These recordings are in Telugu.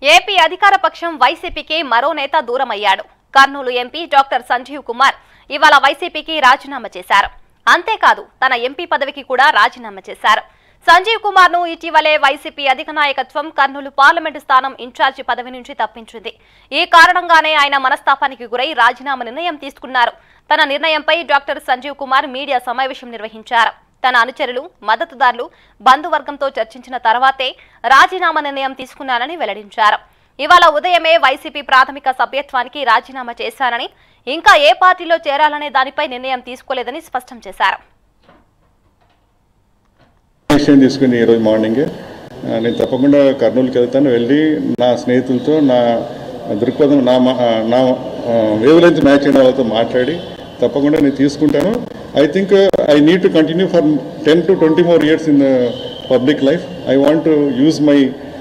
ఏపీ అధికార పక్షం వైసీపీకి మరో నేత దూరమయ్యాడు కర్నూలు ఎంపీ డాక్టర్ సంజీవ్ కుమార్ ఇవాళ వైసీపీకి రాజీనామా చేశారు అంతేకాదు తన ఎంపీ పదవికి కూడా రాజీనామా చేశారు సంజీవ్ కుమార్ ను ఇటీవలే వైసీపీ అధిక నాయకత్వం కర్నూలు పార్లమెంటు స్థానం ఇన్ఛార్జి పదవి నుంచి తప్పించింది ఈ కారణంగానే ఆయన మనస్తాపానికి గురై రాజీనామా నిర్ణయం తీసుకున్నారు తన నిర్ణయంపై డాక్టర్ సంజీవ్ కుమార్ మీడియా సమావేశం నిర్వహించారు తన అనుచరులు మద్దతుదారులు బంధువర్గంతో చర్చించిన తర్వాతే రాజీనామా నిర్ణయం తీసుకున్నానని వెల్లడించారు ఇవాళ ఉదయమే వైసీపీ ప్రాథమిక సభ్యత్వానికి రాజీనామా చేశానని ఇంకా ఏ పార్టీలో చేరాలనే దానిపై నిర్ణయం తీసుకోలేదని స్పష్టం చేశారు విషయం తీసుకుని ఈరోజు మార్నింగే ఆ, నేను తప్పకుండా కర్నూలుకి వెళ్తాను వెళ్ళి నా స్నేహితులతో నా దృక్పథం నా మా- ఆ, నా వేవ్ లెంత్ మ్యాచ్ అయిన వాళ్ళతో మాట్లాడి తప్పకుండా నేను తీసుకుంటాను I think I need to continue for ten to twenty more years in public life I want to use my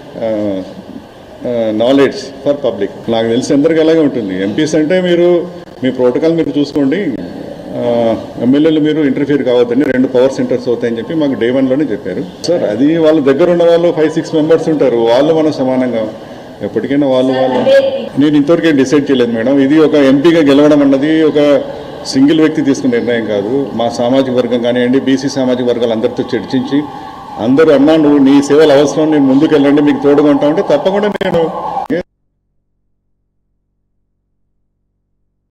knowledge for public నాకు తెలిసి అందరికీ అలాగే ఉంటుంది ఎంపీస్ అంటే మీరు మీ ప్రోటోకాల్ మీరు చూసుకోండి ఎమ్మెల్యేలు మీరు ఇంటర్ఫియర్ కావద్దని రెండు పవర్ సెంటర్స్ అవుతాయని చెప్పి మాకు డే వన్లోనే చెప్పారు సార్ అది వాళ్ళ దగ్గర ఉన్న వాళ్ళు ఫైవ్ సిక్స్ మెంబర్స్ ఉంటారు వాళ్ళు మనం సమానంగా ఎప్పటికైనా వాళ్ళు వాళ్ళు నేను ఇంతవరకే డిసైడ్ చేయలేదు మేడం ఇది ఒక ఎంపీగా గెలవడం అన్నది ఒక సింగిల్ వ్యక్తి తీసుకున్న నిర్ణయం కాదు మా సామాజిక వర్గం కానివ్వండి బీసీ సామాజిక వర్గాలు అందరితో చర్చించి అందరూ అన్నా నువ్వు నీ సేవలు అవసరం నేను ముందుకు వెళ్ళండి మీకు తోడుగా ఉంటామంటే తప్పకుండా నేను